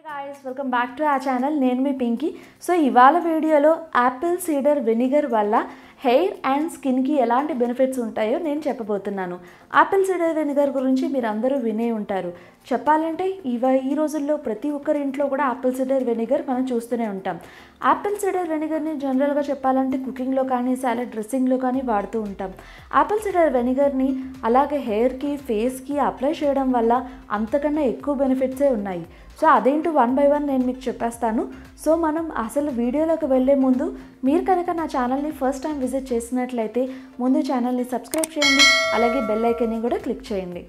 guys welcome back to ఆ channel నేను మీ పింకీ సో ఇవాళ వీడియోలో యాపిల్ సీడర్ వెనిగర్ వల్ల హెయిర్ అండ్ స్కిన్కి ఎలాంటి బెనిఫిట్స్ ఉంటాయో నేను చెప్పబోతున్నాను యాపిల్ సీడర్ వెనిగర్ గురించి మీరు అందరూ వినే ఉంటారు చెప్పాలంటే ఇవ ఈ రోజుల్లో ప్రతి ఒక్కరి ఇంట్లో కూడా యాపిల్ సీడర్ వెనిగర్ మనం చూస్తూనే ఉంటాం యాపిల్ సీడర్ వెనిగర్ని జనరల్గా చెప్పాలంటే కుకింగ్లో కానీ సాలెడ్ డ్రెస్సింగ్లో కానీ వాడుతూ ఉంటాం యాపిల్ సీడర్ వెనిగర్ని అలాగే హెయిర్కి ఫేస్కి అప్లై చేయడం వల్ల అంతకన్నా ఎక్కువ బెనిఫిట్సే ఉన్నాయి సో అదేంటో వన్ బై వన్ నేను మీకు చెప్పేస్తాను సో మనం అసలు వీడియోలోకి వెళ్ళే ముందు మీరు కనుక నా ఛానల్ని ఫస్ట్ టైం విజిట్ చేసినట్లయితే ముందు ఛానల్ని సబ్స్క్రైబ్ చేయండి అలాగే బెల్ ఐకన్ని కూడా క్లిక్ చేయండి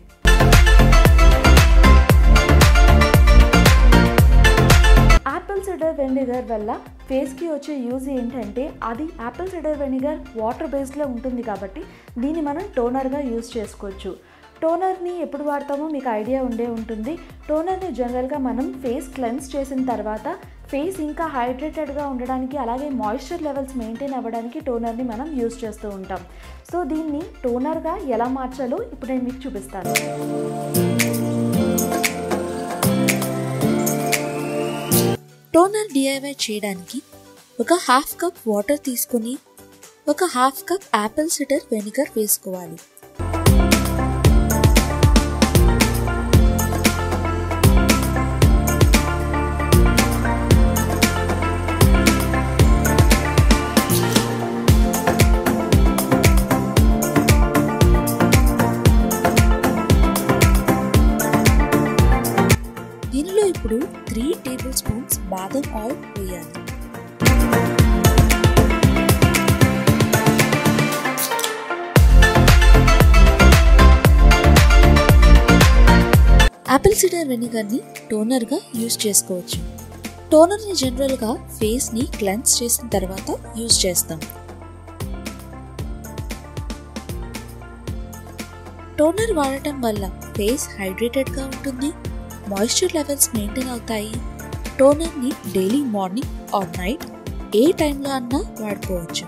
యాపిల్ సిడర్ వెనిగర్ వల్ల ఫేస్కి వచ్చే యూజ్ ఏంటంటే అది యాపిల్ సిడర్ వెనిగర్ వాటర్ బేస్డ్లో ఉంటుంది కాబట్టి దీన్ని మనం టోనర్గా యూజ్ చేసుకోవచ్చు టోనర్ని ఎప్పుడు వాడతామో మీకు ఐడియా ఉండే ఉంటుంది టోనర్ని జనరల్గా మనం ఫేస్ క్లెన్స్ చేసిన తర్వాత ఫేస్ ఇంకా హైడ్రేటెడ్గా ఉండడానికి అలాగే మాయిశ్చర్ లెవెల్స్ మెయింటైన్ అవ్వడానికి టోనర్ని మనం యూజ్ చేస్తూ ఉంటాం సో దీన్ని టోనర్గా ఎలా మార్చాలో ఇప్పుడు నేను మీకు చూపిస్తాను టోనర్ డిఐవై చేయడానికి ఒక హాఫ్ కప్ వాటర్ తీసుకొని ఒక half cup apple cider vinegar వేసుకోవాలి దీనిలో ఇప్పుడు త్రీ టేబుల్ స్పూన్స్ బాదం ఆయిల్ వేయాలి యాపిల్ సిడర్ వెనిగర్ని టోనర్గా యూజ్ చేసుకోవచ్చు టోనర్ని జనరల్గా ఫేస్ని క్లెన్స్ చేసిన తర్వాత యూజ్ చేస్తాం టోనర్ వాడటం వల్ల ఫేస్ హైడ్రేటెడ్గా ఉంటుంది మాయిశ్చర్ లెవెల్స్ మెయింటైన్ అవుతాయి టోనర్ని డైలీ మార్నింగ్ ఆర్ నైట్ ఏ టైంలో అన్నా వాడుకోవచ్చు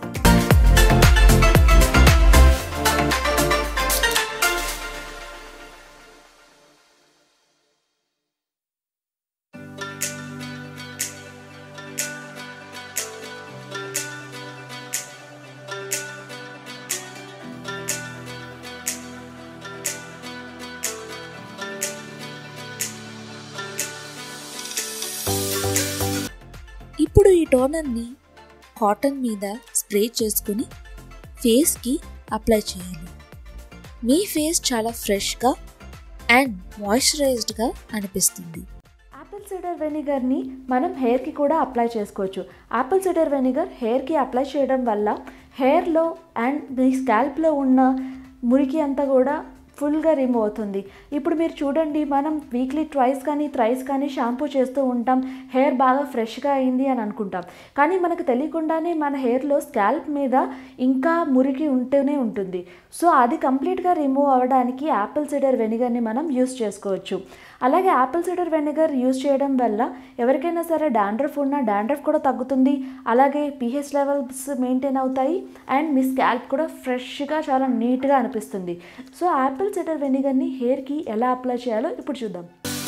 ఇప్పుడు ఈ టోనర్ని కాటన్ మీద స్ప్రే చేసుకుని ఫేస్కి అప్లై చేయాలి మీ ఫేస్ చాలా ఫ్రెష్గా అండ్ మాయిశ్చరైజ్డ్గా అనిపిస్తుంది యాపిల్ సిడర్ వెనిగర్ని మనం హెయిర్కి కూడా అప్లై చేసుకోవచ్చు యాపిల్ సిడర్ వెనిగర్ హెయిర్కి అప్లై చేయడం వల్ల హెయిర్లో అండ్ మీ స్కాల్ప్లో ఉన్న మురికి అంతా కూడా ఫుల్గా రిమూవ్ అవుతుంది ఇప్పుడు మీరు చూడండి మనం వీక్లీ ట్వైస్ కానీ థ్రైస్ కానీ షాంపూ చేస్తూ ఉంటాం హెయిర్ బాగా ఫ్రెష్గా అయింది అని అనుకుంటాం కానీ మనకు తెలియకుండానే మన హెయిర్లో స్కాల్ప్ మీద ఇంకా మురికి ఉంటూనే ఉంటుంది సో అది కంప్లీట్గా రిమూవ్ అవ్వడానికి యాపిల్ సిడర్ వెనిగర్ని మనం యూస్ చేసుకోవచ్చు అలాగే యాపిల్ సిడర్ వెనిగర్ యూస్ చేయడం వల్ల ఎవరికైనా సరే డాండ్రఫ్ ఉన్నా డాండ్రఫ్ కూడా తగ్గుతుంది అలాగే పీహెచ్ లెవెల్స్ మెయింటైన్ అవుతాయి అండ్ మీ స్కాల్ప్ కూడా ఫ్రెష్గా చాలా నీట్గా అనిపిస్తుంది సో యాపిల్ సిడర్ వెనిగర్ని హెయిర్కి ఎలా అప్లై చేయాలో ఇప్పుడు చూద్దాం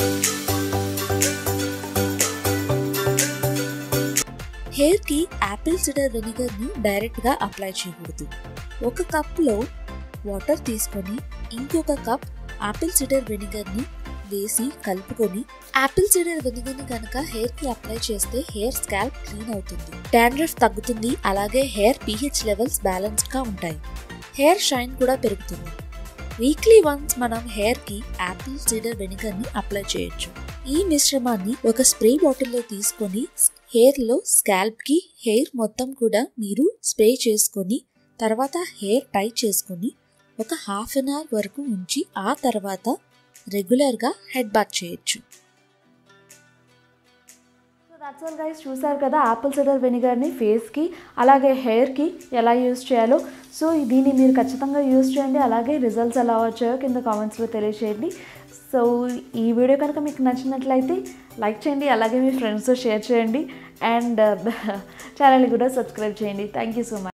హెయిర్కి యాపిల్ సిడర్ వెనిగర్ని డైరెక్ట్గా అప్లై చేయకూడదు ఒక కప్లో వాటర్ తీసుకొని ఇంకొక కప్ యాపిల్ సిడర్ వెనిగర్ని వేసి కలుపుకొని యాపిల్ సిడర్ వెనిగర్ని కనుక హెయిర్ కి అప్లై చేస్తే హెయిర్ స్కాల్ప్ క్లీన్ అవుతుంది డాండ్రఫ్ తగ్గుతుంది అలాగే హెయిర్ పీహెచ్ లెవెల్స్ బ్యాలెన్స్డ్ గా ఉంటాయి హెయిర్ షైన్ కూడా పెరుగుతుంది వీక్లీ వన్స్ మనం హెయిర్ కి యాపిల్ సిడర్ వెనిగర్ ని అప్లై చేయొచ్చు ఈ మిశ్రమాన్ని ఒక స్ప్రే బాటిల్లో తీసుకొని హెయిర్ లో స్కాల్ప్ కి హెయిర్ మొత్తం కూడా మీరు స్ప్రే చేసుకొని తర్వాత హెయిర్ టై చేసుకొని ఒక హాఫ్ అన్ అవర్ వరకు ఉంచి ఆ తర్వాత రెగ్యులర్గా హెడ్ బాత్ చేయొచ్చు సో దట్స్ ఆల్ గైస్ చూసారు కదా యాపిల్ సిడర్ వెనిగర్ని ఫేస్కి అలాగే హెయిర్కి ఎలా యూస్ చేయాలో సో దీన్ని మీరు ఖచ్చితంగా యూస్ చేయండి అలాగే రిజల్ట్స్ ఎలా వచ్చాయో కింద కామెంట్స్లో తెలియచేయండి సో ఈ వీడియో కనుక మీకు నచ్చినట్లయితే లైక్ చేయండి అలాగే మీ ఫ్రెండ్స్తో షేర్ చేయండి అండ్ ఛానల్ని కూడా సబ్స్క్రైబ్ చేయండి థ్యాంక్ యూ సో మచ్